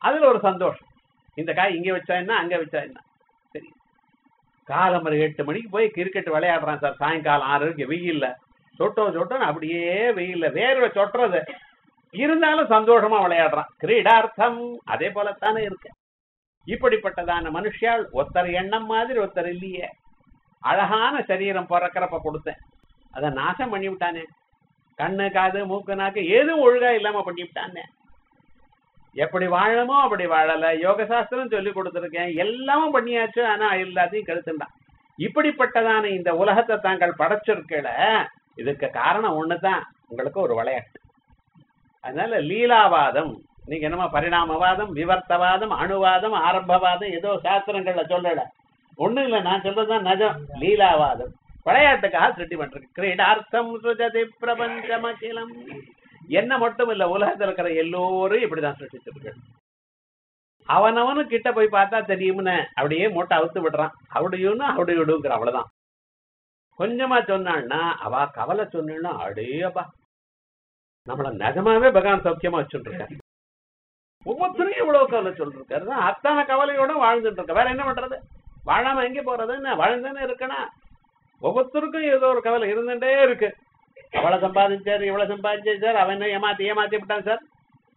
அதுல ஒரு சந்தோஷம் இந்த காய் இங்க வச்சா என்ன அங்க வச்சா என்ன சரி காலம் ஒரு எட்டு மணிக்கு போய் கிரிக்கெட் விளையாடுறான் சார் சாயங்காலம் ஆறு இருக்கு வெயில்ல சொட்டோ சொட்டோன்னு அப்படியே வெயில்ல வேர்வை சொட்டுறது இருந்தாலும் சந்தோஷமா விளையாடுறான் கிரீடார்த்தம் அதே போலத்தானே இருக்கு இப்படிப்பட்டதான மனுஷால் ஒருத்தர் எண்ணம் மாதிரி ஒருத்தர் இல்லையே அழகான சரீரம் பிறக்கிறப்ப கொடுத்தேன் அதை நாசம் பண்ணி விட்டானே கண்ணு காது மூக்கு நாக்கு எதுவும் ஒழுங்கா இல்லாம பண்ணி விட்டானே எப்படி வாழணுமோ அப்படி வாழல யோக சாஸ்திரம் சொல்லி கொடுத்துருக்கேன் எல்லாமும் பண்ணியாச்சு ஆனா எல்லாத்தையும் கெடுத்துட்டான் இப்படிப்பட்டதான இந்த உலகத்தை தாங்கள் படைச்சிருக்கல இதுக்கு காரணம் ஒண்ணுதான் உங்களுக்கு ஒரு விளையாட்டு அதனால லீலாவாதம் நீங்க என்னமோ பரிணாமவாதம் விவர்த்தவாதம் அணுவாதம் ஆரம்பவாதம் ஏதோ சாஸ்திரங்கள்ல சொல்லல ஒண்ணும் இல்ல நான் சொல்றதுதான் நஜம் லீலாவாதம் விளையாட்டுக்காக திருட்டி பண்றேன் கிரீடார்த்தம் சுஜதி பிரபஞ்சமகிலம் என்ன மட்டும் இல்ல உலகத்துல இருக்கிற எல்லோரும் இப்படிதான் சிருஷ்டிச்சிருக்காரு அவனவனு கிட்ட போய் பார்த்தா தெரியும்னு அப்படியே மூட்டை அவுத்து விடுறான் அவடையும்னு அவடைய விடுங்கிற அவ்வளவுதான் கொஞ்சமா சொன்னான்னா அவ கவலை சொன்னா அடேப்பா நம்மள நிஜமாவே பகவான் சௌக்கியமா வச்சுட்டு இருக்காரு ஒவ்வொருத்தரும் எவ்வளவு கவலை சொல்லிருக்காரு அத்தனை கவலையோட வாழ்ந்துட்டு இருக்க வேற என்ன பண்றது வாழாம எங்க போறது என்ன வாழ்ந்தானே இருக்கணும் ஒவ்வொருத்தருக்கும் ஏதோ ஒரு கவலை இருந்துட்டே இருக்கு அவ்வளவு சம்பாதிச்சார் இவ்வளவு சம்பாதிச்சார் சார் அவன் என்ன ஏமாத்தி ஏமாத்தி விட்டான் சார்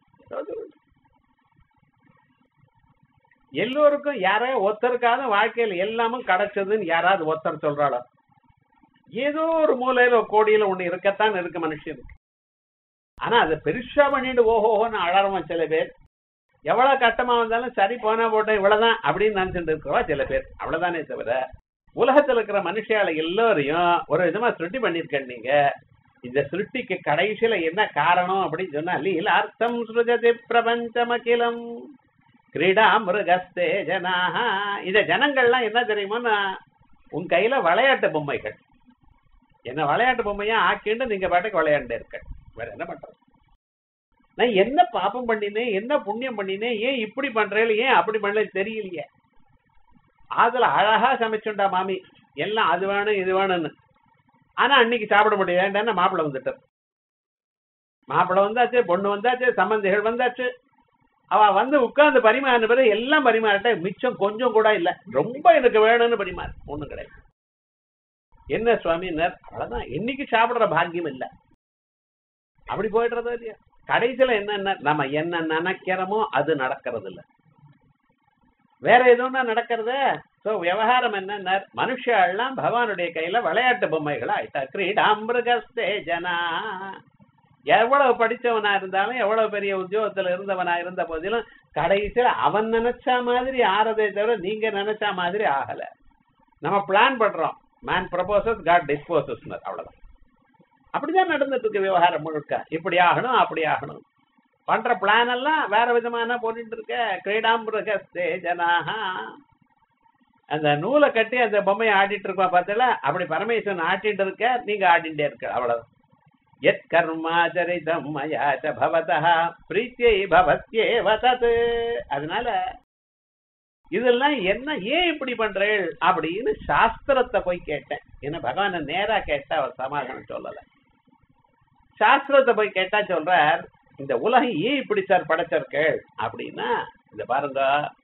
எல்லோருக்கும் யாரோ ஒருத்தருக்காவது வாழ்க்கையில எல்லாமும் கிடைச்சதுன்னு யாராவது ஒருத்தர் சொல்றாளோ ஏதோ ஒரு மூலையில ஒரு கோடியில ஒண்ணு இருக்கத்தான் இருக்கு மனுஷனுக்கு ஆனா அதை பெருசா பண்ணிட்டு ஓஹோன்னு அழறவன் சில பேர் எவ்வளவு கட்டமா வந்தாலும் சரி போனா போட்டேன் இவ்வளவுதான் அப்படின்னு நினைச்சிட்டு இருக்கிறவா சில பேர் அவ்வளவுதானே தவிர உலகத்துல இருக்கிற மனுஷால எல்லாரையும் ஒரு விதமா சிருஷ்டி பண்ணிருக்கேன் நீங்க இந்த சிருஷ்டிக்கு கடைசியில என்ன காரணம் அப்படின்னு சொன்னா லீலார்த்தம் சுருஜதி பிரபஞ்சமகிலம் கிரீடா மிருகஸ்தே ஜனாக இந்த ஜனங்கள்லாம் என்ன தெரியுமோன்னா உன் கையில விளையாட்டு பொம்மைகள் என்ன விளையாட்டு பொம்மையா ஆக்கிண்டு நீங்க பாட்டுக்கு விளையாண்டு இருக்க வேற என்ன பண்றது நான் என்ன பாப்பம் பண்ணினேன் என்ன புண்ணியம் பண்ணினேன் ஏன் இப்படி பண்றேன் ஏன் அப்படி பண்ணல தெரியலையே அதுல அழகா சமைச்சுண்டா மாமி எல்லாம் அது வேணும் இது வேணும்னு ஆனா அன்னைக்கு சாப்பிட முடியலன்னா மாப்பிள்ளை வந்துட்டார் மாப்பிள்ளை வந்தாச்சு பொண்ணு வந்தாச்சு சம்பந்திகள் வந்தாச்சு அவ வந்து உட்கார்ந்து பரிமாறின பிறகு எல்லாம் பரிமாறிட்ட மிச்சம் கொஞ்சம் கூட இல்ல ரொம்ப எனக்கு வேணும்னு பரிமாறு ஒண்ணும் கிடையாது என்ன சுவாமினர் அவ்வளவுதான் இன்னைக்கு சாப்பிடுற பாக்கியம் இல்ல அப்படி போயிடுறதோ இல்லையா கடைசியில என்ன நம்ம என்ன நினைக்கிறோமோ அது நடக்கிறது இல்ல வேற எதுவும்னா நடக்கிறது சோ விவகாரம் என்ன மனுஷெல்லாம் பகவானுடைய கையில விளையாட்டு பொம்மைகளா ஆயிட்டா கிரீடாமிருகஸ்தே ஜனா எவ்வளவு படிச்சவனா இருந்தாலும் எவ்வளவு பெரிய உத்தியோகத்துல இருந்தவனா இருந்த போதிலும் கடைசியில அவன் நினைச்ச மாதிரி ஆறதே தவிர நீங்க நினைச்ச மாதிரி ஆகல நம்ம பிளான் பண்றோம் மேன் ப்ரப்போசஸ் காட் டிஸ்போசஸ் அவ்வளவுதான் அப்படிதான் நடந்துட்டு இருக்கு விவகாரம் முழுக்க இப்படி ஆகணும் அப்படி ஆகணும் பண்ற பிளான் எல்லாம் வேற விதமான போட்டுட்டு இருக்க கிரீடாம்பிரகஸ்தே ஜனாக அந்த நூலை கட்டி அந்த பொம்மையை ஆடிட்டு இருக்கா பார்த்தல அப்படி பரமேஸ்வரன் ஆட்டிட்டு இருக்க நீங்க ஆடிட்டே இருக்க அவ்வளவு எத் கர்மாச்சரிதம் மயாச்ச பவதா பிரீத்தியை பவத்யே வதத் அதனால இதெல்லாம் என்ன ஏன் இப்படி பண்றேள் அப்படின்னு சாஸ்திரத்தை போய் கேட்டேன் என்ன பகவான நேரா கேட்டா அவர் சமாதானம் சொல்லல சாஸ்திரத்தை போய் கேட்டா சொல்றார் இந்த உலகம் ஏன் இப்படி சார் படைச்சிருக்கள் அப்படின்னா இந்த பாருங்க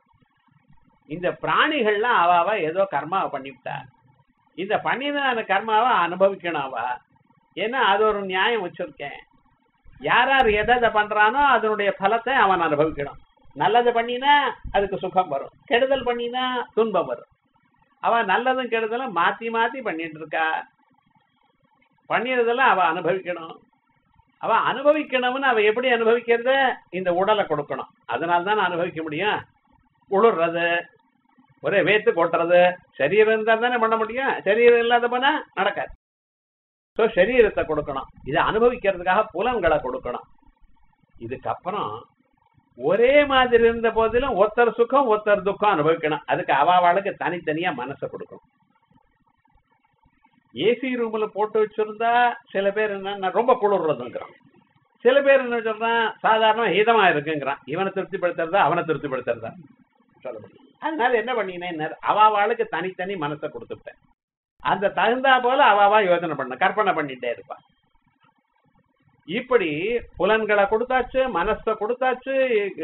இந்த பிராணிகள்லாம் அவாவா ஏதோ கர்மாவை பண்ணிவிட்டார் இந்த பண்ணின கர்மாவை அனுபவிக்கணும் அவ ஏன்னா அது ஒரு நியாயம் வச்சிருக்கேன் யார் யார் எதை பண்றானோ அதனுடைய பலத்தை அவன் அனுபவிக்கணும் நல்லது பண்ணினா அதுக்கு சுகம் வரும் கெடுதல் பண்ணினா துன்பம் வரும் அவ நல்லதும் கெடுதலும் மாத்தி மாத்தி பண்ணிட்டு இருக்கா பண்ணியதெல்லாம் அவ அனுபவிக்கணும் அவ அனுபவிக்கணும்னு அவ எப்படி அனுபவிக்கிறது இந்த உடலை கொடுக்கணும் அதனால தான் அனுபவிக்க முடியும் உளுறது ஒரே வேத்து கொட்டுறது சரீரம் இருந்தா தானே பண்ண முடியும் சரீரம் இல்லாத போனா நடக்காது ஸோ சரீரத்தை கொடுக்கணும் இதை அனுபவிக்கிறதுக்காக புலன்களை கொடுக்கணும் இதுக்கப்புறம் ஒரே மாதிரி இருந்த போதிலும் ஒருத்தர் சுகம் ஒருத்தர் துக்கம் அனுபவிக்கணும் அதுக்கு அவாவாளுக்கு தனித்தனியா மனசை கொடுக்கணும் ஏசி ரூம்ல போட்டு வச்சிருந்தா சில பேர் என்ன ரொம்ப குளிர்றதுங்கிறான் சில பேர் என்ன சொல்றான் சாதாரண ஹீதமா இருக்குங்கிறான் இவனை திருப்திப்படுத்துறதா அவனை திருப்திப்படுத்துறதா சொல்ல முடியும் அதனால என்ன பண்ணினேன் அவாவாளுக்கு தனித்தனி மனசை கொடுத்துட்டேன் அந்த தகுந்தா போல அவாவா யோசனை பண்ண கற்பனை பண்ணிட்டே இருப்பா இப்படி புலன்களை கொடுத்தாச்சு மனசை கொடுத்தாச்சு